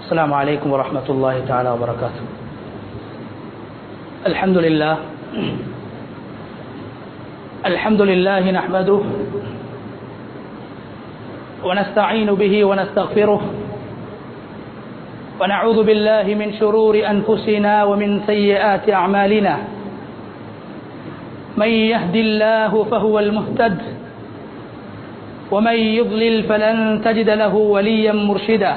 السلام عليكم ورحمة الله تعالى وبركاته الحمد لله الحمد لله نحمده ونستعين به ونستغفره ونعوذ بالله من شرور أنفسنا ومن سيئات أعمالنا من يهد الله فهو المهتد ومن يضلل فلن تجد له وليا مرشدا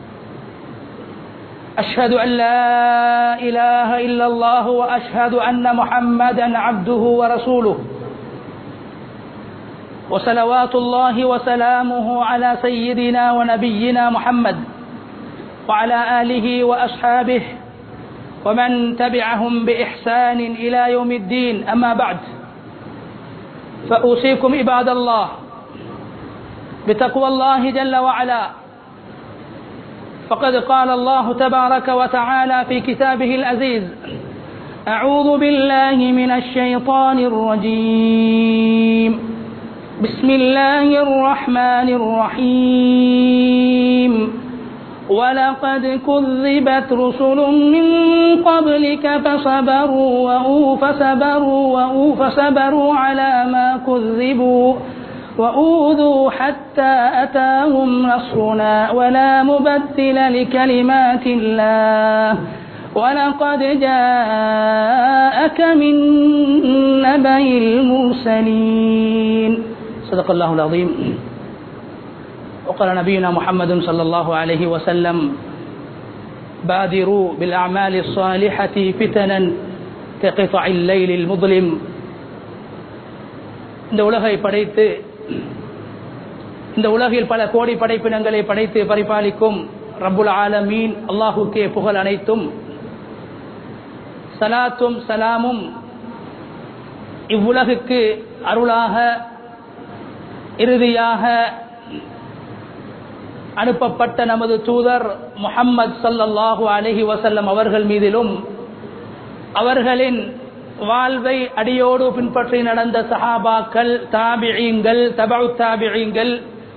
أشهد أن لا إله إلا الله وأشهد أن محمدا عبده ورسوله وصلوات الله وسلامه على سيدنا ونبينا محمد وعلى آله وأصحابه ومن تبعهم بإحسان إلى يوم الدين أما بعد فأوصيكم عباد الله بتقوى الله جل وعلا فقد قال الله تبارك وتعالى في كتابه العزيز أعوذ بالله من الشيطان الرجيم بسم الله الرحمن الرحيم ولقد كذبت رسل من قبلك فصبروا وفصبروا وفصبروا على ما كذبوا وأوذوا حتى أتاهم نصرنا ولا مبدل لكلمات الله ولقد جاءك من نبأ المرسلين صدق الله العظيم وقال نبينا محمد صلى الله عليه وسلم بادروا بالأعمال الصالحة فتنا كقطع الليل المظلم இந்த உலகை படைத்து இந்த உலகில் பல கோடி படைப்பினங்களை படைத்து பரிபாலிக்கும் ரப்புல் ஆலமீன் அல்லாஹுக்கே புகழ் அனைத்தும் சலாத்தும் சலாமும் இவ்வுலகுக்கு அருளாக இறுதியாக அனுப்பப்பட்ட நமது தூதர் முஹம்மது சல்லல்லாஹு அலஹி வசல்லம் அவர்கள் மீதிலும் அவர்களின் வாழ்வை அடியோடு பின்பற்றி நடந்த சஹாபாக்கள் தாபியங்கள் தபு தாபியங்கள்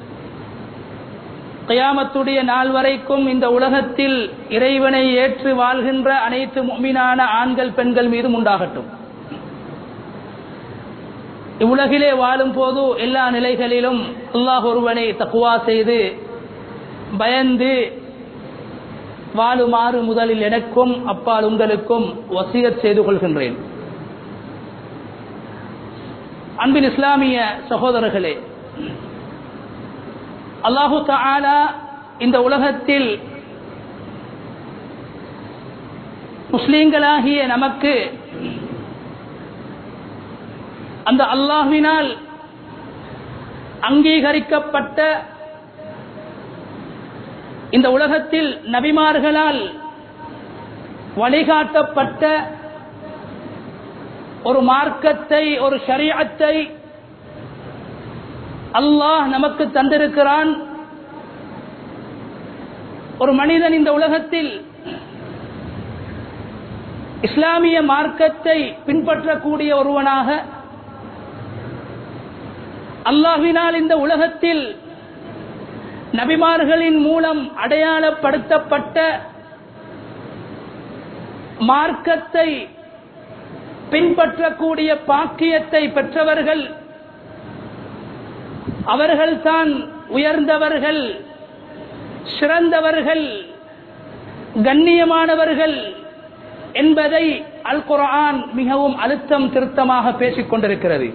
கயாமத்துடைய நாள் வரைக்கும் இந்த உலகத்தில் இறைவனை ஏற்று வாழ்கின்ற அனைத்து மீனான ஆண்கள் பெண்கள் மீதும் உண்டாகட்டும் இவ்வுலகிலே வாழும் போது எல்லா நிலைகளிலும் அல்லாஹ் ஒருவனை தக்குவா செய்து பயந்து வாழுமாறு முதலில் எனக்கும் அப்பால் உங்களுக்கும் வசியத் செய்து கொள்கின்றேன் அன்பின் இஸ்லாமிய சகோதரர்களே அல்லாஹு தாலா இந்த உலகத்தில் முஸ்லீம்களாகிய நமக்கு அந்த அல்லாஹினால் அங்கீகரிக்கப்பட்ட இந்த உலகத்தில் நபிமார்களால் வழிகாட்டப்பட்ட ஒரு மார்க்கத்தை ஒரு ஷரியத்தை அல்லாஹ் நமக்கு தந்திருக்கிறான் ஒரு மனிதன் இந்த உலகத்தில் இஸ்லாமிய மார்க்கத்தை பின்பற்றக்கூடிய ஒருவனாக அல்லாஹினால் இந்த உலகத்தில் நபிமார்களின் மூலம் அடையாளப்படுத்தப்பட்ட மார்க்கத்தை பின்பற்றக்கூடிய பாக்கியத்தை பெற்றவர்கள் அவர்கள்தான் உயர்ந்தவர்கள் சிறந்தவர்கள் கண்ணியமானவர்கள் என்பதை அல் குரான் மிகவும் அழுத்தம் திருத்தமாக பேசிக் கொண்டிருக்கிறது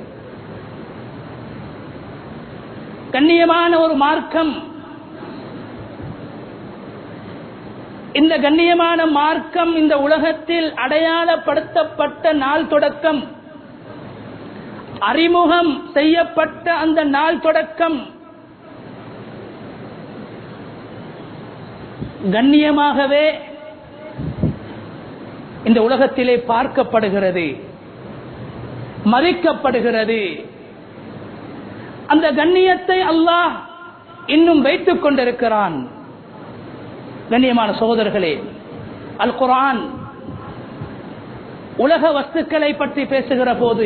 கண்ணியமான ஒரு மார்க்கம் இந்த கண்ணியமான மார்க்கம் இந்த உலகத்தில் அடையாளப்படுத்தப்பட்ட நாள் தொடக்கம் அறிமுகம் செய்யப்பட்ட அந்த நாள் தொடக்கம் கண்ணியமாகவே இந்த உலகத்திலே பார்க்கப்படுகிறது மதிக்கப்படுகிறது அந்த கண்ணியத்தை அல்லாஹ் இன்னும் வைத்துக் கொண்டிருக்கிறான் கண்ணியமான சகோதரர்களே அல் குரான் உலக வஸ்துக்களை பற்றி பேசுகிற போது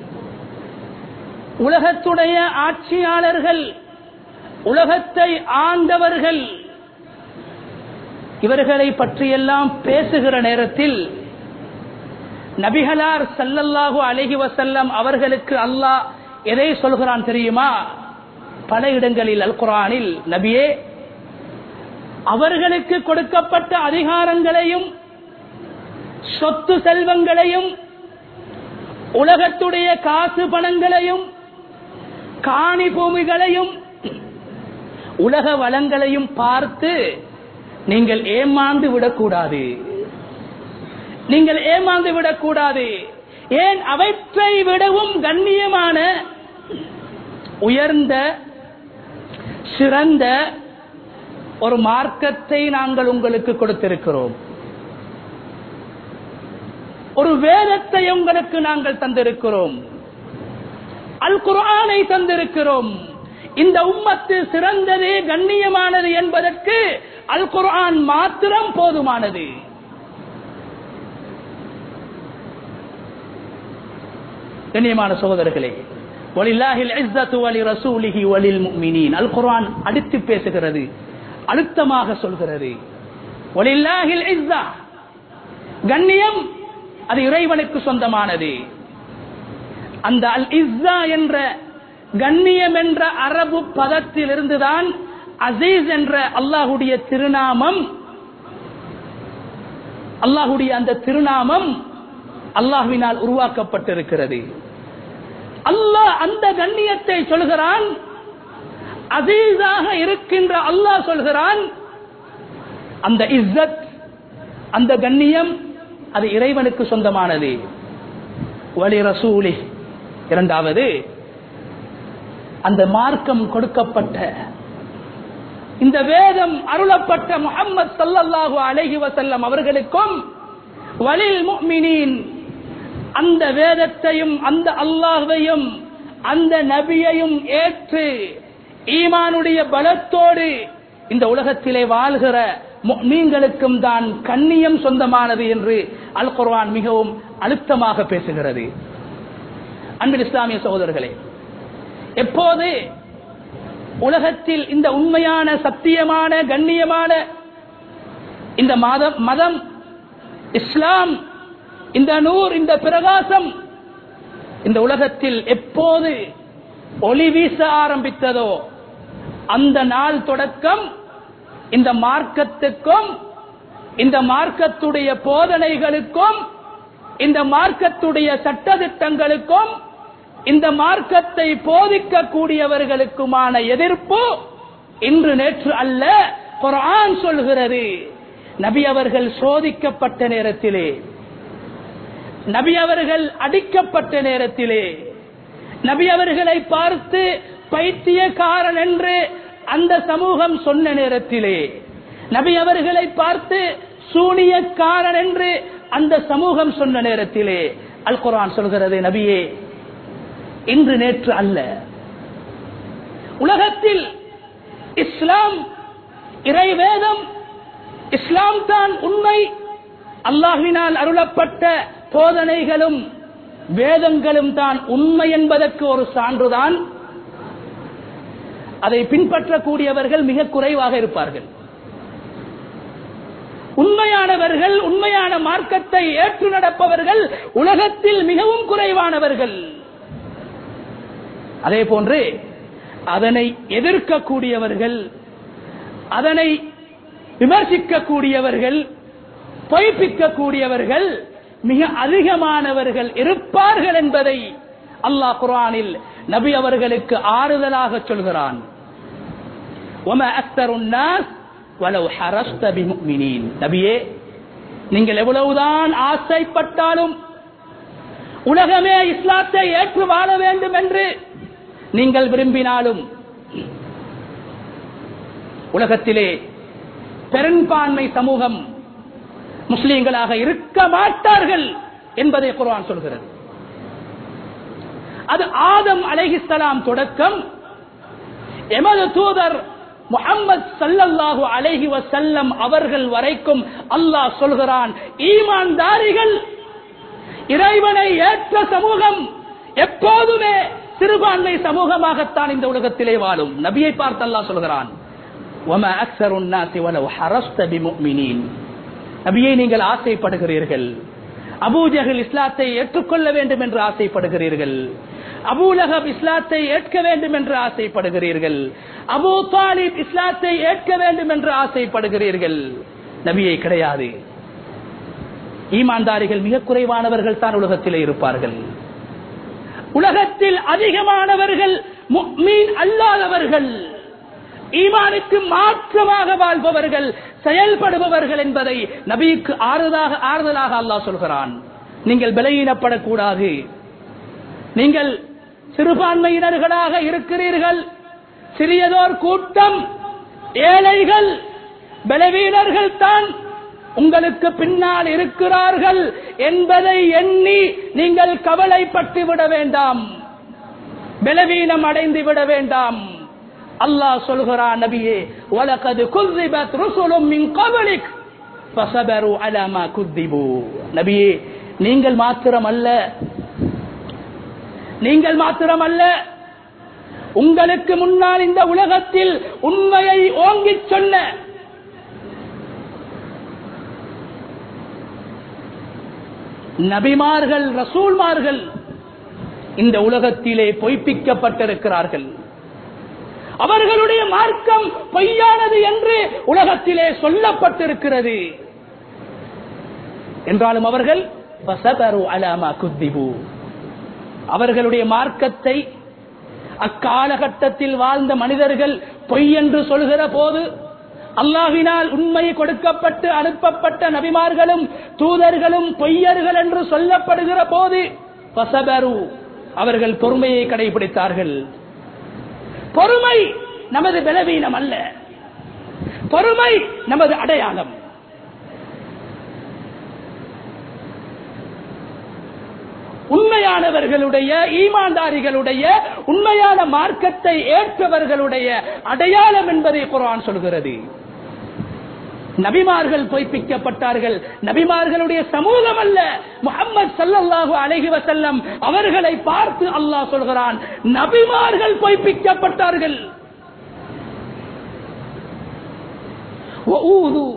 உலகத்துடைய ஆட்சியாளர்கள் உலகத்தை ஆண்டவர்கள் இவர்களை பற்றியெல்லாம் பேசுகிற நேரத்தில் நபிகளார் சல்லல்லாஹு அலைஹி வசல்லம் அவர்களுக்கு அல்லாஹ் எதை சொல்கிறான் தெரியுமா பல இடங்களில் அல் குரானில் நபியே அவர்களுக்கு கொடுக்கப்பட்ட அதிகாரங்களையும் சொத்து செல்வங்களையும் உலகத்துடைய காசு பணங்களையும் காணி பூமிகளையும் உலக வளங்களையும் பார்த்து நீங்கள் ஏமாந்து விடக்கூடாது நீங்கள் ஏமாந்து விடக்கூடாது ஏன் அவற்றை விடவும் கண்ணியமான உயர்ந்த சிறந்த ஒரு மார்க்கத்தை நாங்கள் உங்களுக்கு கொடுத்திருக்கிறோம் ஒரு வேதத்தை உங்களுக்கு நாங்கள் தந்திருக்கிறோம் அல் குர்ஆனை தந்திருக்கிறோம் இந்த உம்மத்து சிறந்தது கண்ணியமானது என்பதற்கு அல் குர்ஆன் மாத்திரம் போதுமானது கண்ணியமான சகோதரர்களே வலில்லாஹில் இஸ்ஸத்து வலி ரசூலிஹி வலில் முஃமினீன் அல் குர்ஆன் அடுத்து பேசுகிறது அழுத்தமாக சொல்கிறது வலில்லாஹில் இஸ்ஸா கண்ணியம் அது இறைவனுக்கு சொந்தமானது அந்த அல் இஸ்ஸா என்ற கண்ணியம் என்ற அரபு பதத்தில் இருந்துதான் அசீஸ் என்ற அல்லாஹுடைய திருநாமம் அல்லாஹுடைய அந்த திருநாமம் அல்லாஹுவினால் உருவாக்கப்பட்டிருக்கிறது அல்லாஹ் அந்த கண்ணியத்தை சொல்கிறான் அசீஸாக இருக்கின்ற அல்லாஹ் சொல்கிறான் அந்த இஸ்ஸத் அந்த கண்ணியம் அது இறைவனுக்கு சொந்தமானது வலி ரசூலி இரண்டாவது அந்த மார்க்கம் கொடுக்கப்பட்ட இந்த வேதம் அருளப்பட்ட முகம்மது சல்லல்லாஹு அலைஹி வசல்லம் அவர்களுக்கும் வலில் முஃமினீன் அந்த வேதத்தையும் அந்த அல்லாஹ்வையும் அந்த நபியையும் ஏற்று ஈமானுடைய பலத்தோடு இந்த உலகத்திலே வாழ்கிற மீன்களுக்கும் தான் கண்ணியம் சொந்தமானது என்று அல் குர்ஆன் மிகவும் அழுத்தமாக பேசுகிறது அன்பில் இஸ்லாமிய சகோதரர்களே எப்போது உலகத்தில் இந்த உண்மையான சத்தியமான கண்ணியமான இந்த மதம் மதம் இஸ்லாம் இந்த நூர் இந்த பிரகாசம் இந்த உலகத்தில் எப்போது ஒளி வீச ஆரம்பித்ததோ அந்த நாள் தொடக்கம் இந்த மார்க்கத்துக்கும் இந்த மார்க்கத்துடைய போதனைகளுக்கும் இந்த மார்க்கத்துடைய சட்டதிட்டங்களுக்கும் இந்த மார்க்கத்தை போதிக்கக்கூடியவர்களுக்குமான எதிர்ப்பு இன்று நேற்று அல்ல குரான் சொல்கிறது நபி அவர்கள் சோதிக்கப்பட்ட நேரத்திலே நபி அவர்கள் அடிக்கப்பட்ட நேரத்திலே நபி அவர்களை பார்த்து பைத்தியக்காரன் என்று அந்த சமூகம் சொன்ன நேரத்திலே நபி அவர்களை பார்த்து சூனியக்காரன் என்று அந்த சமூகம் சொன்ன நேரத்திலே அல் குரான் சொல்கிறது நபியே இன்று நேற்று அல்ல உலகத்தில் இஸ்லாம் இறைவேதம் இஸ்லாம் தான் உண்மை அல்லாஹினால் அருளப்பட்ட போதனைகளும் வேதங்களும் தான் உண்மை என்பதற்கு ஒரு சான்றுதான் அதை பின்பற்றக்கூடியவர்கள் மிக குறைவாக இருப்பார்கள் உண்மையானவர்கள் உண்மையான மார்க்கத்தை ஏற்று நடப்பவர்கள் உலகத்தில் மிகவும் குறைவானவர்கள் அதே போன்று அதனை எதிர்க்கக்கூடியவர்கள் அதனை விமர்சிக்கக்கூடியவர்கள் பொய்ப்பிக்கக்கூடியவர்கள் மிக அதிகமானவர்கள் இருப்பார்கள் என்பதை அல்லாஹ் குரானில் நபி அவர்களுக்கு ஆறுதலாக சொல்கிறான் நபியே நீங்கள் எவ்வளவுதான் ஆசைப்பட்டாலும் உலகமே இஸ்லாத்தை ஏற்று வாழ வேண்டும் என்று நீங்கள் விரும்பினாலும் உலகத்திலே பெரும்பான்மை சமூகம் முஸ்லீம்களாக இருக்க மாட்டார்கள் என்பதை குர்ஆன் சொல்கிறது அது ஆதம் அலைஹிஸ்ஸலாம் தொடக்கம் எமது தூதர் முகம்மது சல்லல்லாஹு அலைஹி வசல்லம் அவர்கள் வரைக்கும் அல்லாஹ் சொல்கிறான் ஈமான்தாரிகள் இறைவனை ஏற்ற சமூகம் எப்போதுமே சிறுபான்மை சமூகமாகத்தான் இந்த உலகத்திலே வாழும் நபியை பார்த்து அல்லாஹ் சொல்கிறான் وَمَا أَكْثَرُ النَّاسِ وَلَوْ حَرَصْتَ بِمُؤْمِنِينَ நபியை நீங்கள் ஆசைப்படுகிறீர்கள் அபூஜஹல் இஸ்லாத்தை ஏற்றுக்கொள்ள வேண்டும் என்று ஆசைப்படுகிறீர்கள் அபூலகப் இஸ்லாத்தை ஏற்க வேண்டும் என்று ஆசைப்படுகிறீர்கள் அபூ தாலிப் இஸ்லாத்தை ஏற்க வேண்டும் என்று ஆசைப்படுகிறீர்கள் நபியை கிடையாது ஈமான்தாரிகள் மிக குறைவானவர்கள் தான் உலகத்திலே இருப்பார்கள் உலகத்தில் அதிகமானவர்கள் முஃமின் அல்லாதவர்கள் ஈமானுக்கு மாற்றமாக வாழ்பவர்கள் செயல்படுபவர்கள் என்பதை நபிக்கு ஆறுதலாக ஆறுதலாக அல்லாஹ் சொல்கிறான் நீங்கள் பலகீனப்படக்கூடாது நீங்கள் சிறுபான்மையினர்களாக இருக்கிறீர்கள் சிறியதோர் கூட்டம் ஏழைகள் பலவீனர்கள் தான் உங்களுக்கு பின்னால் இருக்கிறார்கள் என்பதை எண்ணி நீங்கள் கவலைப்பட்டு விட வேண்டாம் பலவீனம் அடைந்து விட வேண்டாம் அல்லாஹ் சொல்கிறான் நபியே வலகது குذبت رسل من قبلك فصبروا على ما كذبوا நபியே நீங்கள் மாத்திரமல்ல நீங்கள் மாத்திரமல்ல உங்களுக்கு முன்னால் இந்த உலகத்தில் உண்மையை ஓங்கிச் சொன்ன நபிமார்கள் ரசூல்மார்கள் இந்த உலகத்திலே பொய்ப்பிக்கப்பட்டிருக்கிறார்கள் அவர்களுடைய மார்க்கம் பொய்யானது என்று உலகத்திலே சொல்லப்பட்டிருக்கிறது என்றாலும் அவர்கள் فَصَبَرُوا عَلَى مَا كُذِّبُوا. அவர்களுடைய மார்க்கத்தை அக்காலகட்டத்தில் வாழ்ந்த மனிதர்கள் பொய் என்று சொல்கிற போது அல்லாஹினால் உண்மை கொடுக்கப்பட்டு அனுப்பப்பட்ட நபிமார்களும் தூதர்களும் பொய்யர்கள் என்று சொல்லப்படுகிற போது பசபரு அவர்கள் பொறுமையை கடைபிடித்தார்கள் பொறுமை நமது பலவீனம் அல்ல பொறுமை நமது அடையாளம் உண்மையானவர்களுடைய ஈமான்தாரிகளுடைய உண்மையான மார்க்கத்தை ஏற்றவர்களுடைய அடையாளம் என்பதை குரான் சொல்கிறது நபிமார்கள் பொய்ப்பிக்கப்பட்டார்கள் நபிமார்களுடைய சமூகம் அல்ல முகமது சல்லல்லாஹு அலைஹி வஸல்லம் அவர்களை பார்த்து அல்லாஹ் சொல்கிறான் நபிமார்கள் பொய்ப்பிக்கப்பட்டார்கள் وَأُوذُوا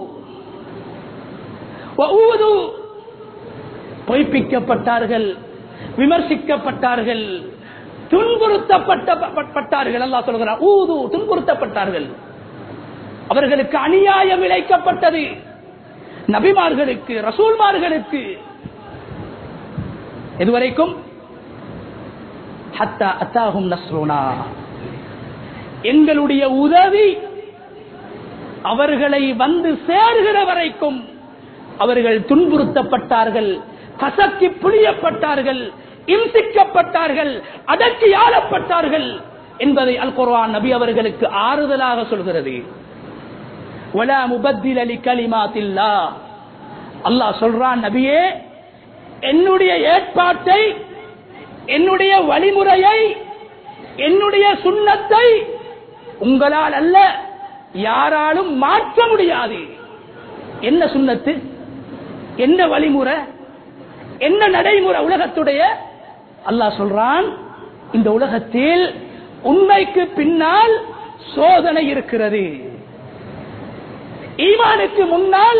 وَأُوذُوا பொய்ப்பிக்கப்பட்டார்கள் விமர்சிக்கப்பட்டார்கள் துன்புறுத்தப்பட்டார்கள் அல்லாஹ் சொல்கிறார் ஊது துன்புறுத்தப்பட்டார்கள் அவர்களுக்கு அநியாயம் இழைக்கப்பட்டது நபிமார்களுக்கு ரசூல்மார்களுக்கு இதுவரைக்கும் ஹத்தா அத்தாகும் நஸ்ரோனா எங்களுடைய உதவி அவர்களை வந்து சேர்கிற வரைக்கும் அவர்கள் துன்புறுத்தப்பட்டார்கள் கசக்கி புளியப்பட்டார்கள் இம்சிக்கப்பட்டார்கள் அடக்கி ஆளப்பட்டார்கள் என்பதை அல் குர்ஆன் நபி அவர்களுக்கு ஆறுதலாக சொல்கிறது ولا مبدل لكلمات الله அல்லாஹ் சொல்றான் நபியே என்னுடைய ஏற்பாட்டை என்னுடைய வழிமுறையை என்னுடைய சுண்ணத்தை உங்களால் அல்ல யாராலும் மாற்ற முடியாது என்ன சுண்ணத்து என்ன வழிமுறை என்ன நடைமுறை உலகத்துடைய அல்லாஹ் சொல்றான் இந்த உலகத்தில் உண்மைக்கு பின்னால் சோதனை இருக்கிறது ஈமானுக்கு முன்னால்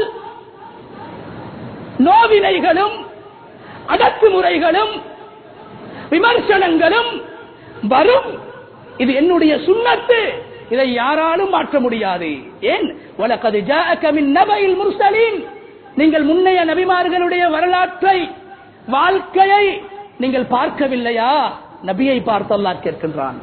நோவினைகளும் அடக்குமுறைகளும் விமர்சனங்களும் வரும் இது என்னுடைய சுண்ணத்து இதை யாராலும் மாற்ற முடியாது ஏன் வலக்கது ஜாஅகமின் நபையில் முர்சலீன் நீங்கள் முன்னைய நபிமார்களுடைய வரலாற்றை வாழ்க்கையை நீங்கள் பார்க்கவில்லையா நபியை பார்த்து அல்லாஹ் கேட்கின்றான்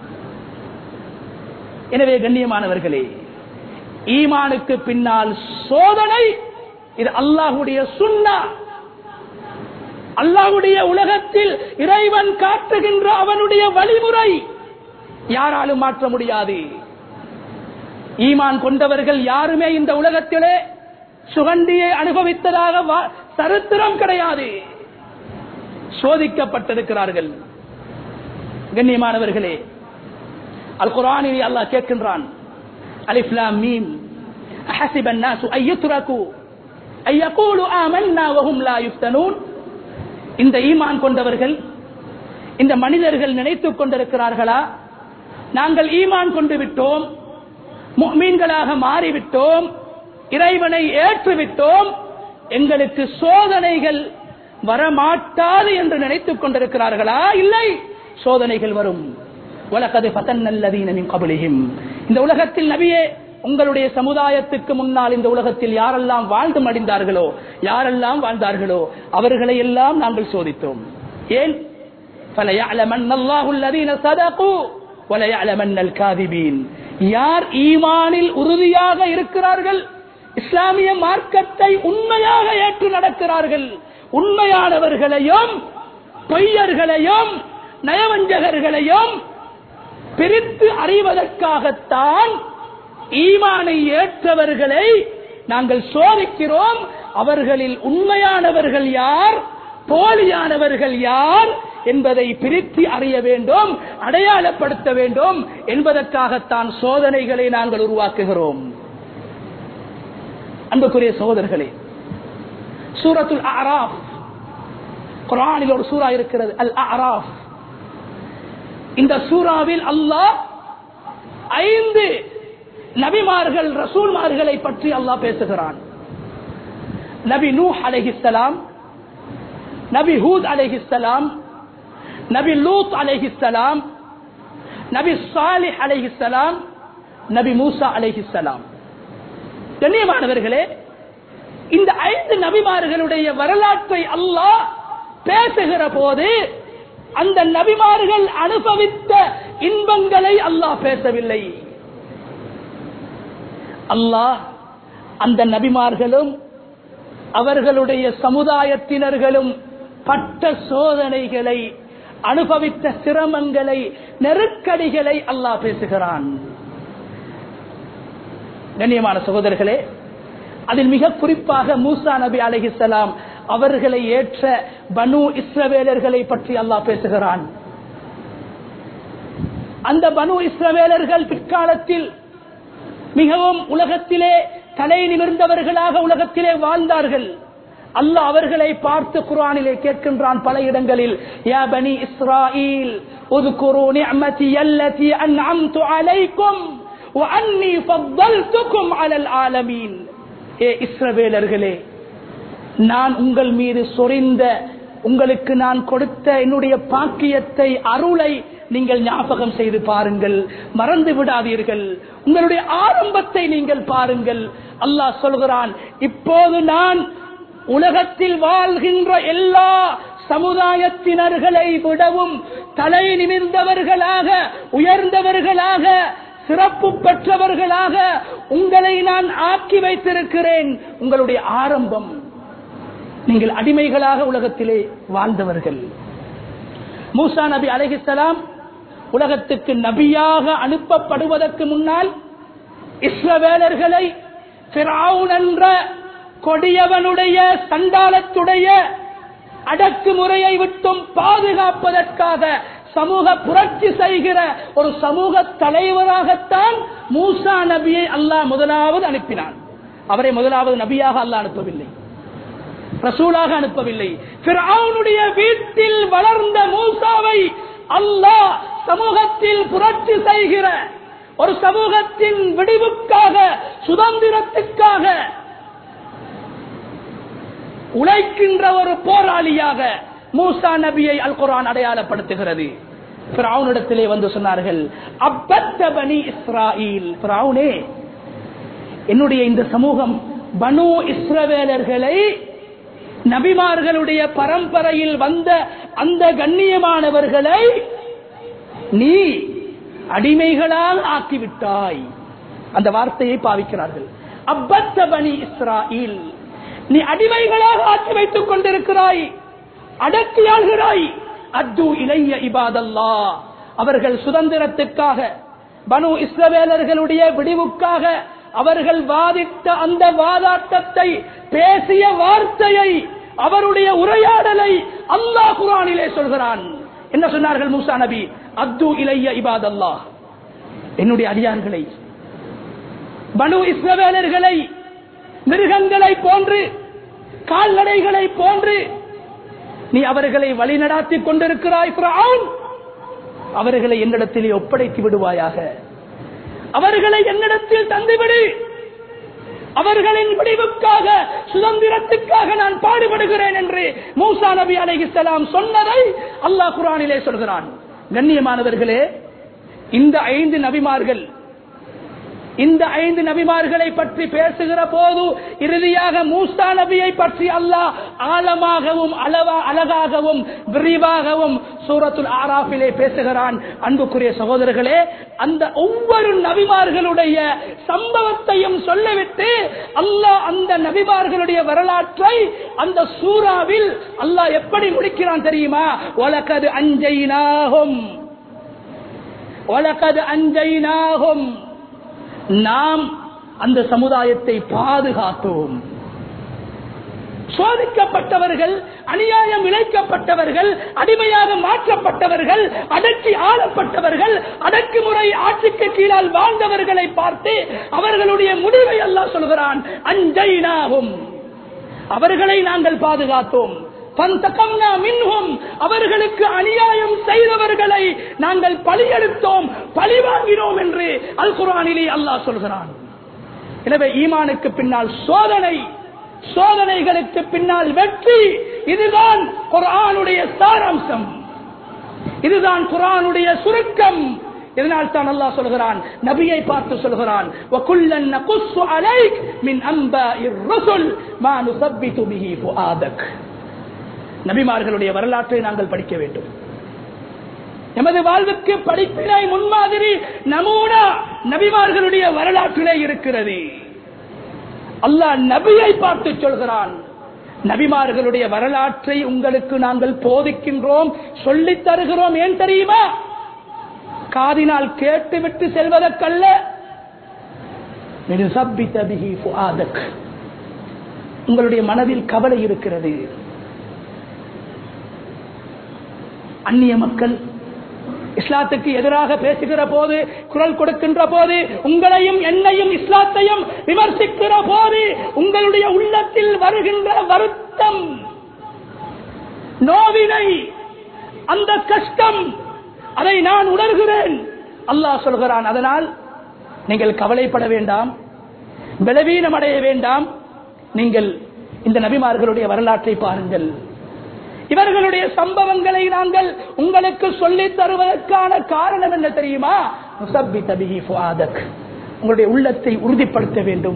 எனவே கண்ணியமானவர்களே ஈமானுக்கு பின்னால் சோதனை இது அல்லாஹுடைய சுண்ணா அல்லாஹுடைய உலகத்தில் இறைவன் காட்டுகின்ற அவனுடைய வழிமுறை யாராலும் மாற்ற முடியாது ஈமான் கொண்டவர்கள் யாருமே இந்த உலகத்திலே சுகண்டியை அனுபவித்ததாக வா- சரித்திரம் கிடையாது சோதிக்கப்பட்டிருக்கிறார்கள் கண்ணியமானவர்களே அல் குரானில் அல்லாஹ் கேட்கின்றான் அலிஃப் லாம் மீம் أحسب الناس أن يتركوا أن يقولوا آمنا وهم لا يفتنون இந்த ஈமான் கொண்டவர்கள் இந்த மனிதர்கள் நினைத்துக் கொண்டிருக்கிறார்களா நாங்கள் ஈமான் கொண்டு விட்டோம் மீன்களாக மாறிவிட்டோம் இறைவனை ஏற்றுவிட்டோம் எங்களுக்கு சோதனைகள் வரமாட்டாது என்று நினைத்துக் கொண்டிருக்கிறார்களா இல்லை சோதனைகள் வரும் உலகது பதன்னல்லதீனின் கபலியும் இந்த உலகத்தில் நபியே உங்களுடைய சமுதாயத்துக்கு முன்னால் இந்த உலகத்தில் யாரெல்லாம் வாழ்ந்து மடிந்தார்களோ யாரெல்லாம் வாழ்ந்தார்களோ அவர்களை எல்லாம் நாங்கள் சோதித்தோம் ஏன் فَلَيَعْلَمَنَّ اللَّهُ الَّذِينَ صَدَقُوا وَلَيَعْلَمَنَّ الْكَاذِبِينَ யார் ஈமானில் உறுதியாக இருக்கிறார்கள் இஸ்லாமிய மார்க்கத்தை உண்மையாக ஏற்று நடக்கிறார்கள் உண்மையானவர்களையும் பொய்யர்களையும் நயவஞ்சகர்களையும் பிரித்து அறிவதற்காகத்தான் ஈமானை ஏற்றவர்களை நாங்கள் சோதிக்கிறோம் அவர்களில் உண்மையானவர்கள் யார் போலியானவர்கள் யார் என்பதை பிரித்து அறிய வேண்டும் அடையாளப்படுத்த வேண்டும் என்பதற்காகத்தான் சோதனைகளை நாங்கள் உருவாக்குகிறோம் அன்புக்குரிய சகோதரர்களே சூரத்துல் அராஃப் குரானில் ஒரு சூறா இருக்கிறது அல் அராஃப் இந்த சூறாவில் அல்லாஹ் ஐந்து நபிமார்கள் ரசூல்மார்களை பற்றி அல்லாஹ் பேசுகிறான் நபி நூஹ் அலைஹிஸ்ஸலாம் நபி ஹூத் அலைஹிஸ்ஸலாம் நபி லூத் அலைஹிஸ்ஸலாம் நபி சாலிஹ் அலைஹிஸ்ஸலாம் நபி மூசா அலைஹிஸ்ஸலாம் கண்ணியமானவர்களே இந்த ஐந்து நபிமார்களுடைய வரலாற்றை அல்லாஹ் பேசுகிற போது அந்த நபிமார்கள் அனுபவித்த இன்பங்களை அல்லாஹ் பேசவில்லை அல்லாஹ் அந்த நபிமார்களும் அவர்களுடைய சமுதாயத்தினர்களும் பட்ட சோதனைகளை அனுபவித்த சிரமங்களை நெருக்கடிகளை அல்லாஹ் பேசுகிறான் கண்ணியமான சகோதரர்களே அதில் மிக குறிப்பாக மூசா நபி அலைஹிஸ்ஸலாம் அவர்களை ஏற்ற பனு இஸ்ரவேலர்களை பற்றி அல்லாஹ் பேசுகிறான் அந்த பனு இஸ்ரவேலர்கள் பிற்காலத்தில் மிகவும் உலகத்திலே தலை நிமிர்ந்தவர்களாக உலகத்திலே வாழ்ந்தார்கள் அல்லாஹ் அவர்களை பார்த்து குர்ஆனிலே கேட்கின்றான் பல இடங்களில் யா பனி இஸ்ராயீல் اذكروا نعمتي التي انعمت عليكم واني فضلتكم على العالمين ஏ இஸ்ரவேலர்களே நான் உங்கள் மீது சொரிந்த உங்களுக்கு நான் கொடுத்த என்னுடைய பாக்கியத்தை அருளை நீங்கள் ஞாபகம் செய்து பாருங்கள் மறந்து விடாதீர்கள் உங்களுடைய ஆரம்பத்தை நீங்கள் பாருங்கள் அல்லாஹ் சொல்கிறான் இப்போது நான் உலகத்தில் வாழ்கின்ற எல்லா சமுதாயத்தினர்களை விடவும் தலை நிமிர்ந்தவர்களாக உயர்ந்தவர்களாக சிறப்பு பெற்றவர்களாக உங்களை நான் ஆக்கி வைத்திருக்கிறேன் உங்களுடைய ஆரம்பம் நீங்கள் அடிமைகளாக உலகத்திலே வாழ்ந்தவர்கள் மூசா நபி அலைஹிஸ்ஸலாம் உலகத்துக்கு நபியாக அனுப்பப்படுவதற்கு முன்னால் இஸ்ரவேலர்களை ஃபிரௌன் என்ற கொடியவனுடைய சண்டாளத்துடைய அடக்குமுறையை விட்டும் பாதுகாப்பதற்காக சமூக புரட்சி செய்கிற ஒரு சமூக தலைவராகத்தான் மூசா நபியை அல்லாஹ் முதலாவது அனுப்பினான் அவரை முதலாவது நபியாக அல்லாஹ் அனுப்பவில்லை ரசூலாக அனுப்பவில்லை ஃபிரௌனுடைய வீட்டில் வளர்ந்த மூசாவை அல்லாஹ் சமூகத்தில் புரட்சி செய்கிற ஒரு சமூகத்தின் விடிவுக்காக சுதந்திரத்துக்காக உழைக்கின்ற ஒரு போராளியாக மூசா நபியை அல் குரான் அடையாளப்படுத்துகிறது பிராவுனிடத்திலே வந்து சொன்னார்கள் அப்பத்த பனி இஸ்ராயில் பிராவுனே என்னுடைய இந்த சமூகம் பனு இஸ்ரவேலர்களை நபிமார்களுடைய பரம்பரையில் வந்த அந்த கண்ணியமானவர்களை நீ அடிமைகளால் ஆக்கிவிட்டாய் அந்த வார்த்தையை பாவிக்கிறார்கள் அப்பத்த பனி இஸ்ராயில் நீ அடிமைகளாக ஆக்கி வைத்துக் கொண்டிருக்கிறாய் அடக்கியாள்கிறாய் அத்து இளைய இபாதல்லா அவர்கள் சுதந்திரத்துக்காக பனு இஸ்ரவேலர்களுடைய விடிவுக்காக அவர்கள் வாதித்த அந்த வாதாட்டத்தை பேசிய வார்த்தையை அவருடைய உரையாடலை அல்லாஹ் குரானிலே சொல்கிறான் என்ன சொன்னார்கள் மூசா நபி அத்து இளைய இபாதல்லா என்னுடைய அடியார்களை பனு இஸ்ரவேலர்களை மிருகங்களை போன்று கால்நடைகளை போன்று நீ அவர்களை வழிநடாத்தி கொண்டிருக்கிறாய் ஃபிரௌன். அவர்களை என்னிடத்திலே ஒப்படைத்து விடுவாயாக அவர்களை என்னிடத்தில் தந்துவிடு அவர்களின் விடிவுக்காக சுதந்திரத்துக்காக நான் பாடுபடுகிறேன் என்று மூசா நபி அலைஹிஸ்ஸலாம் சொன்னதை அல்லாஹ் குரானிலே சொல்கிறான் கண்ணியமானவர்களே இந்த ஐந்து நபிமார்கள் இந்த ஐந்து நபிமார்களை பற்றி பேசுகிற போது இறுதியாக மூசா நபியை பற்றி அல்லாஹ் ஆழமாகவும் அளவா அழகாகவும் விரிவாகவும் சூரத்துல் ஆராஃபிலே பேசுகிறான் அன்புக்குரிய சகோதரர்களே அந்த ஒவ்வொரு நபிமார்களுடைய சம்பவத்தையும் சொல்லிவிட்டு அல்லாஹ் அந்த நபிமார்களுடைய வரலாற்றை அந்த சூறாவில் அல்லாஹ் எப்படி முடிக்கிறான் தெரியுமா உலகது அஞ்சைனாகும் உலகது அஞ்சைனாகும் நாம் அந்த சமுதாயத்தை பாதுகாத்தோம் சோதிக்கப்பட்டவர்கள் அநியாயம் இழைக்கப்பட்டவர்கள் அடிமையாக மாற்றப்பட்டவர்கள் அடக்கி ஆளப்பட்டவர்கள் அடக்குமுறை ஆட்சிக்கு கீழால் வாழ்ந்தவர்களை பார்த்து அவர்களுடைய முடிவை எல்லாம் சொல்கிறான் அஞ்சைனாகும் அவர்களை நாங்கள் பாதுகாத்தோம் பந்தகம்னா மின்ஹும் அவர்களுக்கு அநியாயம் செய்தவர்களை நாங்கள் பழியெடுத்தோம் பழி வாங்கினோம் என்று அல் குரானிலே அல்லாஹ் சொல்கிறான் எனவே ஈமானுக்கு பின்னால் சோதனை சோதனைகளுக்கு பின்னால் வெற்றி இதுதான் குரானுடைய சாராம்சம் இதுதான் குரானுடைய சுருக்கம் இதனால் தான் அல்லாஹ் சொல்கிறான் நபியை பார்த்து சொல்கிறான் وَكُلًّا نَقُصُّ عَلَيْكَ مِنْ أَنْبَاءِ الرُّسُلِ مَا نُثَبِّتُ بِهِ فُؤَادَكَ நபிமார்களுடைய வரலாற்றை நாங்கள் படிக்க வேண்டும் எமது வாழ்வுக்கு படிப்பினை முன்மாதிரி நமூனா நபிமார்களுடைய வரலாற்றிலே இருக்கிறது அல்லாஹ் நபியை பார்த்து சொல்கிறான் நபிமார்களுடைய வரலாற்றை உங்களுக்கு நாங்கள் போதிக்கின்றோம் சொல்லித் தருகிறோம் ஏன் தெரியுமா காதினால் கேட்டுவிட்டு செல்வதற்கல்ல நிருசப்பித்த பிஹி ஃபுஆதக். உங்களுடைய மனதில் கவலை இருக்கிறது அந்நிய மக்கள் இஸ்லாத்துக்கு எதிராக பேசுகிற போது குரல் கொடுக்கின்ற போது உங்களையும் என்னையும் இஸ்லாத்தையும் விமர்சிக்கிற போது உங்களுடைய உள்ளத்தில் வருகின்ற வருத்தம் நோவினை அந்த கஷ்டம் அதை நான் உணர்கிறேன் அல்லாஹ் சொல்கிறான் அதனால் நீங்கள் கவலைப்பட வேண்டாம் பலவீனம் அடைய வேண்டாம் நீங்கள் இந்த நபிமார்களுடைய வரலாற்றை பாருங்கள் இவர்களுடைய சம்பவங்களை நாங்கள் உங்களுக்கு சொல்லித் தருவதற்கான காரணம் என்ன தெரியுமா முசப்பித் பிஹி ஃபுஆதக். உங்களுடைய உள்ளத்தை உறுதிப்படுத்த வேண்டும்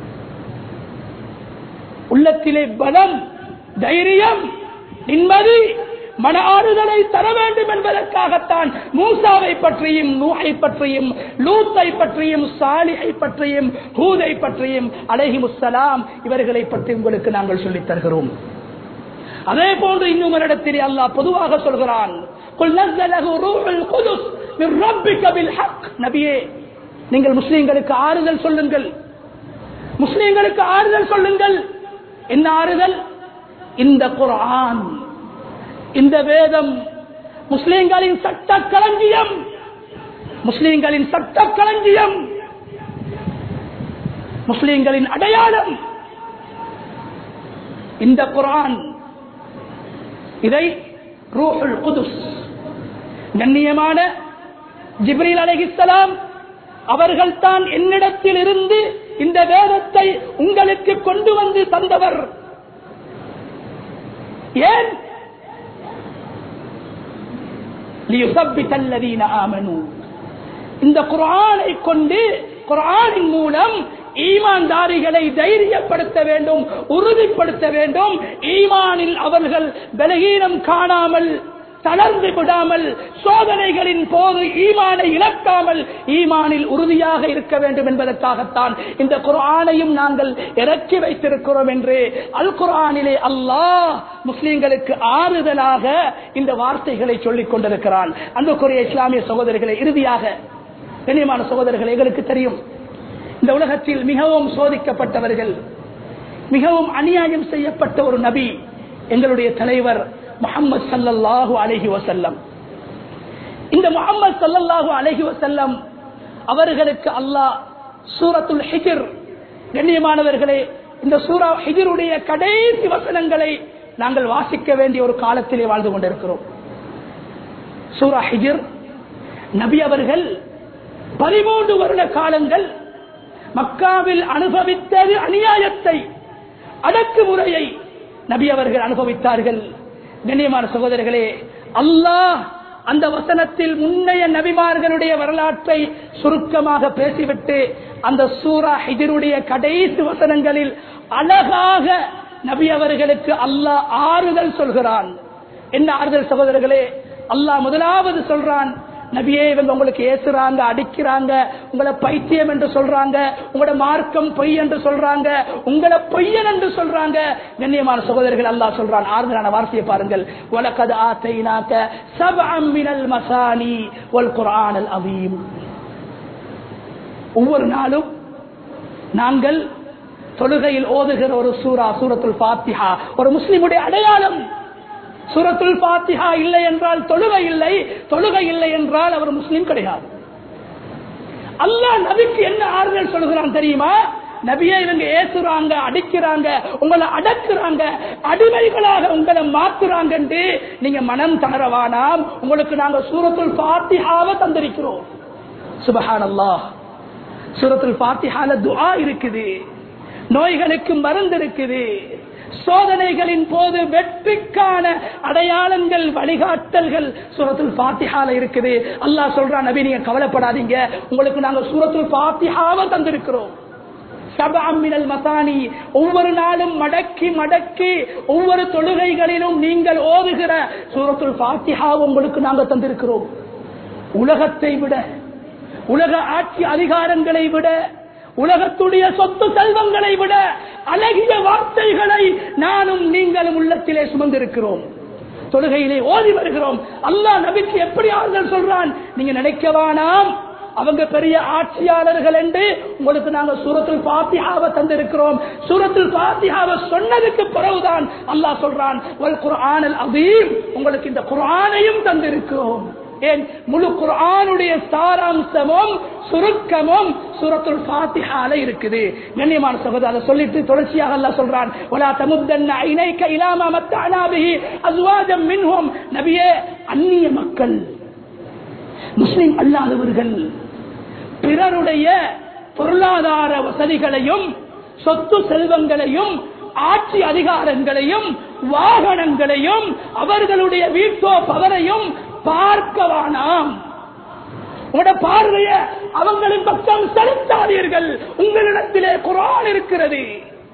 உள்ளத்திலே பலம் தைரியம் நிம்மதி மன ஆறுதலை தர வேண்டும் என்பதற்காகத்தான் மூசாவை பற்றியும் நூஹை பற்றியும் லூத்தை பற்றியும் சாலிஹை பற்றியும் ஹூதை பற்றியும் அலைஹி முஸ்ஸலாம் இவர்களை பற்றி உங்களுக்கு நாங்கள் சொல்லித் தருகிறோம் அதே போன்று இன்னும் ஒரு இடத்திலே அல்லாஹ் பொதுவாக சொல்கிறான் "குல் நஸ்ஸலஹு ரூஹுல் குதுஸ் மின் ரப்பிக பில் ஹக்." நபியே நீங்கள் முஸ்லிம்களுக்கு ஆறுதல் சொல்லுங்கள் முஸ்லிம்களுக்கு ஆறுதல் சொல்லுங்கள் என்ன ஆறுதல் இந்த குர்ஆன் இந்த வேதம் முஸ்லிம்களின் சட்ட களஞ்சியம் முஸ்லிம்களின் சட்ட களஞ்சியம் முஸ்லிம்களின் அடையாளம் இந்த குர்ஆன் இதை ரூஹுல் குதுஸ் கண்ணியமான ஜிப்ரீல் அலைஹிஸ்ஸலாம் அவர்கள் தான் என்னிடத்தில் இருந்து இந்த வேதத்தை உங்களுக்கு கொண்டு வந்து தந்தவர் ஏன் ليثبت الذين آمنوا இந்த குர்ஆனை கொண்டு குர்ஆனின் மூலம் ஈமான்தாரிகளை தைரியப்படுத்த வேண்டும் உறுதிப்படுத்த வேண்டும் ஈமானில் அவர்கள் பலகீனம் காணாமல் தளர்ந்து விடாமல் சோதனைகளின் போது ஈமானை இழக்காமல் ஈமானில் உறுதியாக இருக்க வேண்டும் என்பதற்காகத்தான் இந்த குர்ஆனையும் நாங்கள் இறக்கி வைத்திருக்கிறோம் என்று அல் குர்ஆனிலே அல்லாஹ் முஸ்லிம்களுக்கு ஆறுதலாக இந்த வார்த்தைகளை சொல்லிக் கொண்டிருக்கிறான் அன்புக்குரிய இஸ்லாமிய சகோதரர்களை இறுதியாக கண்ணியமான சகோதரர்கள் எங்களுக்கு தெரியும் இந்த உலகத்தில் மிகவும் சோதிக்கப்பட்டவர்கள் மிகவும் அநியாயம் செய்யப்பட்ட ஒரு நபி எங்களுடைய தலைவர் முகமது சல்லல்லாஹு அலைஹி வசல்லம் இந்த முகமது சல்லல்லாஹு அலைஹி வசல்லம் அவர்களுக்கு அல்லாஹ் சூரத்துல் ஹிஜிர் கண்ணியமானவர்களே இந்த சூரா ஹிஜிருடைய கடைசி வசனங்களை நாங்கள் வாசிக்க வேண்டிய ஒரு காலத்திலே வாழ்ந்து கொண்டிருக்கிறோம் சூரா ஹிஜிர் நபி அவர்கள் பதிமூன்று வருட காலங்கள் மக்காவில் அனுபவித்தது அநியாயத்தை அடக்குமுறையை நபி அவர்கள் அனுபவித்தார்கள் கண்ணியமான சகோதரர்களே அல்லாஹ் அந்த வசனத்தில் முன்னைய நபிமார்களுடைய வரலாற்றை சுருக்கமாக பேசிவிட்டு அந்த சூரா ஹிஜருடைய கடைசி வசனங்களில் அழகாக நபி அவர்களுக்கு அல்லாஹ் ஆறுதல் சொல்கிறான் என்ன ஆறுதல் சகோதரர்களே அல்லாஹ் முதலாவது சொல்றான் நபியே இவங்க உங்களுக்கு ஏசுறாங்க அடிக்கிறாங்க உங்களை பைத்தியம் என்று சொல்றாங்க உங்களோட மார்க்கம் பொய் என்று சொல்றாங்க உங்களை பொய்யன் என்று சொல்றாங்க கண்ணியமான சகோதரர்கள் அல்லாஹ் சொல்றான் ஆறுதலான வார்த்தையை பாருங்கள் வலக்கது ஆத்தைனாக்க சபஅம் மினல் மசானி வல் குர்ஆனல் அவீம் ஒவ்வொரு நாளும் நாங்கள் தொழுகையில் ஓதுகிற ஒரு சூரா சூரத்துல் ஃபாத்திஹா ஒரு முஸ்லிமுடைய அடையாளம் சூரத்துல் ஃபாத்திஹா இல்லை என்றால் தொழுகை இல்லை தொழுகை இல்லை என்றால் அவர் முஸ்லீம் கிடையாது அல்லாஹ் நபிக்கு என்ன ஆறுதல் சொல்கிறான் தெரியுமா நபியை இவங்க ஏசுறாங்க அடிக்கிறாங்க உங்களை அடக்குறாங்க அடிமைகளாக உங்களை மாத்துறாங்க நீங்க மனம் தளரவானாம் உங்களுக்கு நாங்க சூரத்துல் ஃபாத்திஹாவை தந்திருக்கிறோம் சுபஹான் அல்லாஹ் சூரத்துல் ஃபாத்திஹால துஆ இருக்குது நோய்களுக்கு மருந்து இருக்குது சோதனைகளின் போது வெற்றிக்கான அடையாளங்கள் வழிகாட்டல்கள் சூரத்துல் பாத்திஹால இருக்குது அல்லாஹ் சொல்றான் நபி நீங்க கவலைப்படாதீங்க உங்களுக்கு நாங்க சூரத்துல் பாத்திஹாவை தந்திருக்கிறோம் சபாமினல் மசானி ஒவ்வொரு நாளும் மடக்கி மடக்கி ஒவ்வொரு தொழுகைகளிலும் நீங்கள் ஓதுகிற சூரத்துல் பாத்திஹா உங்களுக்கு நாங்க தந்திருக்கிறோம் உலகத்தை விட உலக ஆட்சி அதிகாரங்களை விட உலகத்துடைய சொத்து செல்வங்களை விட அழகிய வார்த்தைகளை நானும் நீங்களும் உள்ளத்திலே சுமந்திருக்கிறோம் தொழுகையிலே ஓதி வருகிறோம் அல்லாஹ் நபிக்கு எப்படி ஆறுதல் சொல்றான் நீங்க நினைக்கவானாம் அவங்க பெரிய ஆட்சியாளர்கள் என்று உங்களுக்கு நாங்க சூரத்தில் பாத்தியாவை தந்திருக்கிறோம் சூரத்தில் பாத்தியாவை சொன்னதுக்கு பிறகுதான் அல்லாஹ் சொல்றான் குரானல் அதீம் உங்களுக்கு இந்த குரானையும் தந்திருக்கிறோம் ஏன் முழு குரானுடைய சாராம்சமும் சுருக்கமும் சூரத்துல் ஃபாத்திஹால இருக்குது கண்ணியமான சகோதரர் அதை சொல்லிட்டு தொடர்ச்சியாக அல்லாஹ் சொல்றான் வலா தமுத்தன்ன ஐனைக இலாமா மத்தஅனா பிஹி அஸ்வாஜம் மின்ஹும் நபியே அந்நிய மக்கள் முஸ்லிம் அல்லாதவர்கள் பிறருடைய பொருளாதார வசதிகளையும் சொத்து செல்வங்களையும் ஆட்சி அதிகாரங்களையும் வாகனங்களையும் அவர்களுடைய வீட்டோ பவரையும் பார்க்கவானாம் உங்களோட பார்வைய அவங்களின் பக்கம் செலுத்தாதீர்கள் உங்களிடத்திலே குரான் இருக்கிறது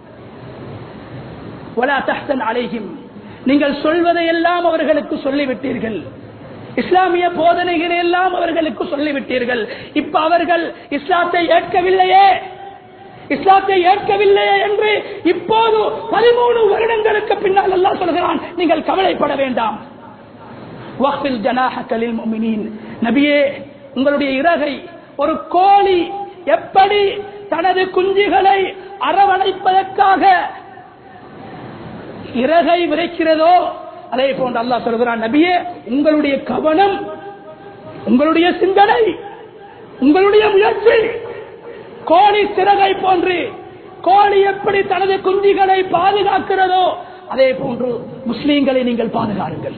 அலைகும் நீங்கள் சொல்வதை எல்லாம் அவர்களுக்கு சொல்லிவிட்டீர்கள் இஸ்லாமிய போதனைகளை எல்லாம் அவர்களுக்கு சொல்லிவிட்டீர்கள் இப்ப அவர்கள் இஸ்லாத்தை ஏற்கவில்லையே இஸ்லாத்தை ஏற்கவில்லையே என்று இப்போது பதிமூணு வருடங்களுக்கு பின்னால் எல்லாம் சொல்கிறான் நீங்கள் கவலைப்பட வேண்டாம் நபியே உங்களுடைய இறகை ஒரு கோழி எப்படி தனது குஞ்சுகளை அரவணைப்பதற்காக இறகை விதைக்கிறதோ அதே போன்று அல்லாஹ் சொல்கிறான் நபியே உங்களுடைய கவனம் உங்களுடைய சிந்தனை உங்களுடைய முயற்சி கோழி சிறகை போன்று கோழி எப்படி தனது குஞ்சுகளை பாதுகாக்கிறதோ அதே போன்று முஸ்லீம்களை நீங்கள் பாதுகாருங்கள்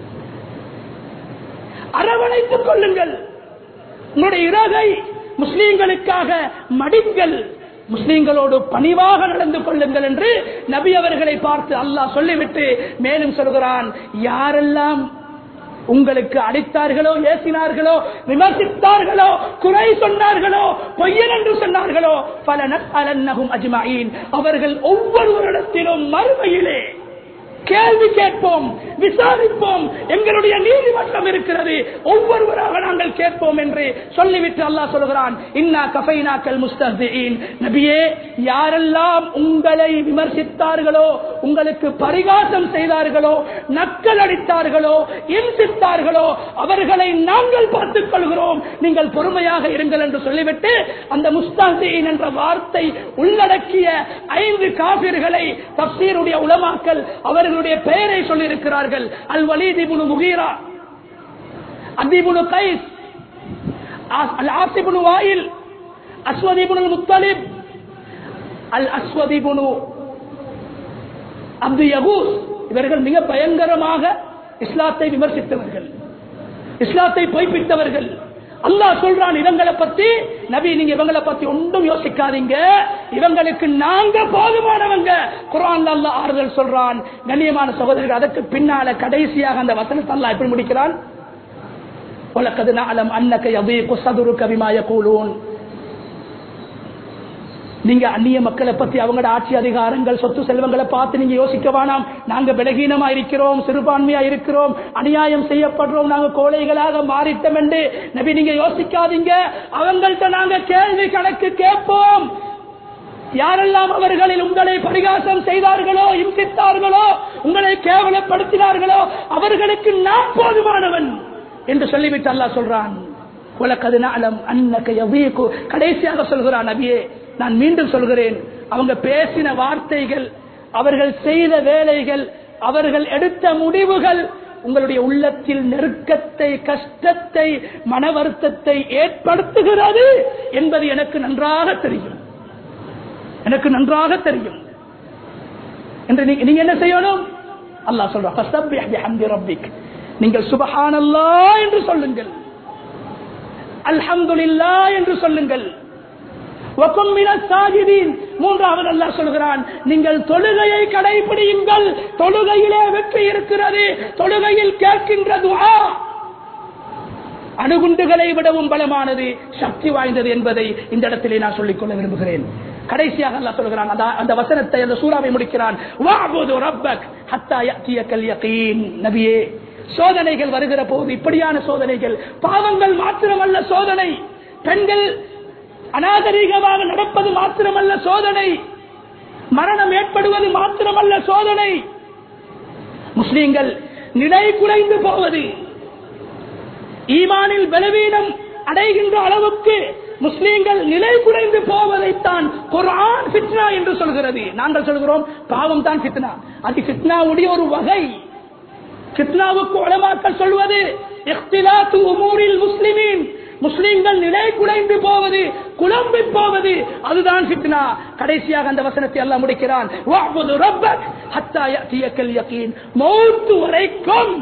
அரவணைத்துக் கொள்ளுங்கள் உங்களுடைய இறகை முஸ்லீம்களுக்காக மடிங்கள் முஸ்லீம்களோடு பணிவாக நடந்து கொள்ளுங்கள் என்று நபி அவர்களை பார்த்து அல்லாஹ் சொல்லிவிட்டு மேலும் சொல்கிறான் யாரெல்லாம் உங்களுக்கு அடித்தார்களோ ஏசினார்களோ விமர்சித்தார்களோ குறை சொன்னார்களோ பொய்யன் என்று சொன்னார்களோ பல நகும் அஜ்மாயின் அவர்கள் ஒவ்வொருவரிடத்திலும் மறுமையிலே கேள்வி கேட்போம் விசாரிப்போம் எங்களுடைய நீதிமன்றம் இருக்கிறது ஒவ்வொருவராக நாங்கள் கேட்போம் என்று சொல்லிவிட்டு அல்லாஹ் சொல்கிறான் இன்னா கஃபைனாக்கல் முஸ்தீன் நபியே யாரெல்லாம் உங்களை விமர்சித்தார்களோ உங்களுக்கு பரிகாசம் செய்தார்களோ நக்கல் அடித்தார்களோ இம்சித்தார்களோ அவர்களை நாங்கள் பார்த்துக் கொள்கிறோம் நீங்கள் பொறுமையாக இருங்கள் என்று சொல்லிவிட்டு அந்த முஸ்தீன் என்ற வார்த்தை உள்ளடக்கிய ஐந்து காபிர்களை தப்சீருடைய உலமாக்கல் அவர்களுடைய பெயரை சொல்லியிருக்கிறார்கள் அல் வலீதிபுனு முகீரா அதிபுனு கைஸ் அல் ஆசிபுனு வாயில் அஸ்வதிபுனு முத்தலிப் அல் அஸ்வதிபுனு அப்து யகூஸ் இவர்கள் மிக பயங்கரமாக இஸ்லாத்தை விமர்சித்தவர்கள் இஸ்லாத்தை பொய்ப்பித்தவர்கள் அல்லாஹ் சொல்றான் இவங்களை பத்தி நபி நீங்க இவங்களை பத்தி ஒன்றும் யோசிக்காதீங்க இவங்களுக்கு நாங்க போதுமானவங்க குரான் அல்லாஹ் ஆறுதல் சொல்றான் கண்ணியமான சகோதரர்கள் அதற்கு பின்னால கடைசியாக அந்த வசனத்தை அல்லாஹ் எப்படி முடிக்கிறான் உலகது நாளம் அன்னக்க யதீகு சதுருக்க பிமா யகூலூன் நீங்க அந்நிய மக்களை பத்தி அவங்களோட ஆட்சி அதிகாரங்கள் சொத்து செல்வங்களை பார்த்து நீங்க யோசிக்க வேணாம் நாங்க பலகீனமா இருக்கிறோம் சிறுபான்மையா இருக்கிறோம் அநியாயம் செய்யப்படுறோம் நாங்க கோழைகளாக மாறிட்டோம் என்று நபி நீங்க யோசிக்காதீங்க அவங்கள்ட்ட நாங்க கேள்வி கணக்கு கேட்போம் யாரெல்லாம் அவர்களில் உங்களை பரிகாசம் செய்தார்களோ இம்சித்தார்களோ உங்களை கேவலப்படுத்தினார்களோ அவர்களுக்கு நான் போதுமானவன் என்று சொல்லிவிட்டு அல்லாஹ் சொல்றான் உலகது நாளம் அன்னக்க யதீகு கடைசியாக சொல்கிறான் நபியே நான் மீண்டும் சொல்கிறேன் அவங்க பேசின வார்த்தைகள் அவர்கள் செய்த வேலைகள் அவர்கள் எடுத்த முடிவுகள் உங்களுடைய உள்ளத்தில் நெருக்கத்தை கஷ்டத்தை மன வருத்தத்தை ஏற்படுத்துகிறது என்பது எனக்கு நன்றாக தெரியும் எனக்கு நன்றாக தெரியும் என்று நீங்க நீங்க என்ன செய்யணும் அல்லாஹ் சொல்றான் "ஃபஸப்பிஹ் பிஹம்தி ரப்பிக்." நீங்கள் சுபஹானல்லாஹ் என்று சொல்லுங்கள் அல்ஹம்துலில்லாஹ் என்று சொல்லுங்கள் வக்கும் மினஸ் சாஜிதீன். மூன்றாவது அல்லாஹ் சொல்கிறான் நீங்கள் தொழுகையை கடைபிடியுங்கள் தொழுகையிலே வெற்றி இருக்கிறது தொழுகையில் கேட்கின்ற துஆ அணுகுண்டுகளை விடவும் பலமானது சக்தி வாய்ந்தது என்பதை இந்த இடத்திலே நான் சொல்லிக் கொள்ள விரும்புகிறேன் கடைசியாக அல்லாஹ் சொல்கிறான் அந்த- அந்த வசனத்தை அந்த சூறாவை முடிக்கிறான் வஅபுது ரப்பக் ஹத்தா யஅதியக்கல் யகீன் நபியே சோதனைகள் வருகிற போது இப்படியான சோதனைகள் பாவங்கள் மாத்திரமல்ல சோதனை பெண்கள் அநாகரீகமாக நடப்பது மாத்திரமல்ல சோதனை மரணம் ஏற்படுவது மாத்திரமல்ல சோதனை முஸ்லிம்கள் நிலை குலைந்து போவது ஈமானில் பலவீனம் அடைகின்ற அளவுக்கு முஸ்லீம்கள் நிலை குறைந்து போவதைத்தான் குர்ஆன் ஃபித்னா என்று சொல்கிறது நாங்கள் சொல்கிறோம் பாவம் தான் ஃபித்னா அது ஃபித்னாவுடைய ஒரு வகை ஃபித்னாவுக்கு உலமாக்கள் சொல்வது இഖ்திலாத்து உமூரில் முஸ்லிமீன் முஸ்லிம்கள் நிலை குலைந்து போவது குழம்பி போவது அதுதான் ஃபித்னா கடைசியாக அந்த வசனத்தை எல்லாம் முடிக்கிறான் வஅபுது ரப்பக் ஹத்தா யஅதியக்கல் யகீன் மௌத் வரைக்கும்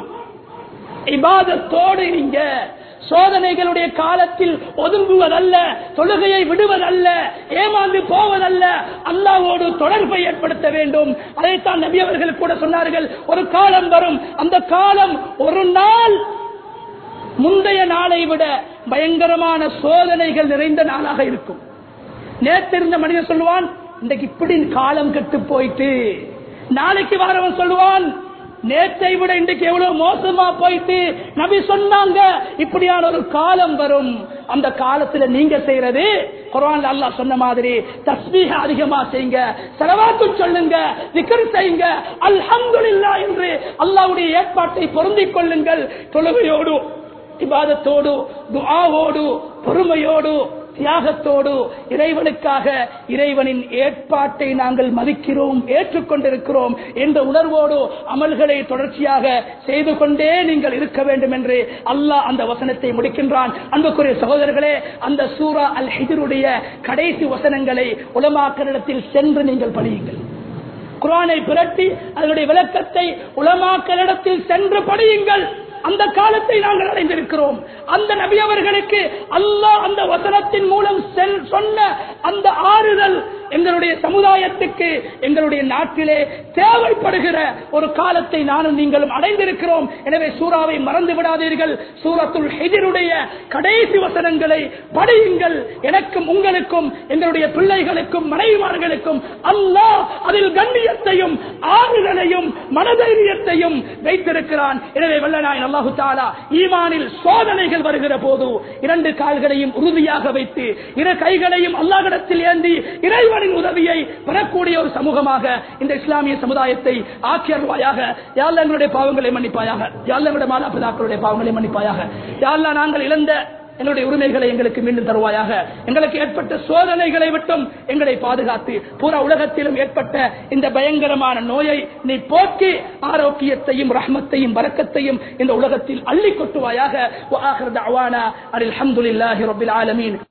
இபாதத்தோடு நீங்க சோதனைகளுடைய காலத்தில் ஒதுங்குவதல்ல தொழுகையை விடுவதல்ல ஏமாந்து போவதல்ல அல்லாவோடு தொடர்பை ஏற்படுத்த வேண்டும் அதைத்தான் நபி அவர்கள் கூட சொன்னார்கள் ஒரு காலம் வரும் அந்த காலம் ஒரு நாள் முந்தைய நாளை விட பயங்கரமான சோதனைகள் நிறைந்த நாளாக இருக்கும் நேற்றிருந்த மனிதன் சொல்லுவான் இன்றைக்கு இப்படி காலம் கெட்டு போயிட்டு நாளைக்கு வாரவன் சொல்லுவான் நேற்றை விட இன்றைக்கு எவ்வளவு மோசமா போயிட்டு நபி சொன்னாங்க இப்படியான ஒரு காலம் வரும் அந்த காலத்துல நீங்க செய்யறது குர்ஆன்ல அல்லாஹ் சொன்ன மாதிரி தஸ்பீஹ அதிகமா செய்யுங்க செலவாத்து சொல்லுங்க திக்ர் செய்யுங்க அல்ஹம்துலில்லாஹ் என்று அல்லாஹ்வுடைய ஏற்பாட்டை பொருந்திக் கொள்ளுங்கள் தொழுகையோடு இபாதத்தோடு துஆவோடு பொறுமையோடு தியாகத்தோடு இறைவனுக்காக இறைவனின் ஏற்பாட்டை நாங்கள் மதிக்கிறோம் ஏற்றுக்கொண்டிருக்கிறோம் என்ற உணர்வோடு அமல்களை தொடர்ச்சியாக செய்து கொண்டே நீங்கள் இருக்க வேண்டும் என்று அல்லாஹ் அந்த வசனத்தை முடிக்கின்றான் அன்புக்குரிய சகோதரர்களே அந்த சூரா அல் ஹிஜருடைய கடைசி வசனங்களை உலமாக்களிடத்தில் சென்று நீங்கள் படியுங்கள் குரானை புரட்டி அதனுடைய விளக்கத்தை உலமாக்களிடத்தில் சென்று படியுங்கள் அந்த காலத்தை நாங்கள் அடைந்திருக்கிறோம் அந்த நபி அவர்களுக்கு அல்லாஹ் அந்த வசனத்தின் மூலம் செல்- சொன்ன அந்த ஆறுதல் எங்களுடைய சமுதாயத்துக்கு எங்களுடைய நாட்டிலே தேவைப்படுகிற ஒரு காலத்தை நானும் நீங்களும் அடைந்திருக்கிறோம் எனவே சூறாவை மறந்து விடாதீர்கள் சூரத்துல் ஹிஜருடைய கடைசி வசனங்களை படியுங்கள் எனக்கும் உங்களுக்கும் எங்களுடைய பிள்ளைகளுக்கும் மனைவிமார்களுக்கும் அல்லாஹ் அதில் கண்ணியத்தையும் ஆறுதலையும் மனதைரியத்தையும் வைத்திருக்கிறான் எனவே வல்லநாயன் அல்லாஹு தாலா ஈமானில் சோதனைகள் வருகிற போது இரண்டு கால்களையும் உறுதியாக வைத்து இரு கைகளையும் அல்லாஹ்விடத்தில் ஏந்தி இறைவனின் உதவியை பெறக்கூடிய ஒரு சமூகமாக இந்த இஸ்லாமிய சமுதாயத்தை ஆக்கியருவாயாக யாழ்ல எங்களுடைய பாவங்களை மன்னிப்பாயாக யாழ்ல எங்களுடைய மாதாபிதாக்களுடைய பாவங்களை மன்னிப்பாயாக யாழ்லா நாங்கள் இழந்த எங்களுடைய உரிமைகளை எங்களுக்கு மீண்டும் தருவாயாக எங்களுக்கு ஏற்பட்ட சோதனைகளை விட்டும் எங்களை பாதுகாத்து பூரா உலகத்திலும் ஏற்பட்ட இந்த பயங்கரமான நோயை நீ போக்கி ஆரோக்கியத்தையும் ரஹ்மத்தையும் வரக்கத்தையும் இந்த உலகத்தில் அள்ளி கொட்டுவாயாக அல்ஹம்துலில்லாஹி ரப்பில் ஆலமீன்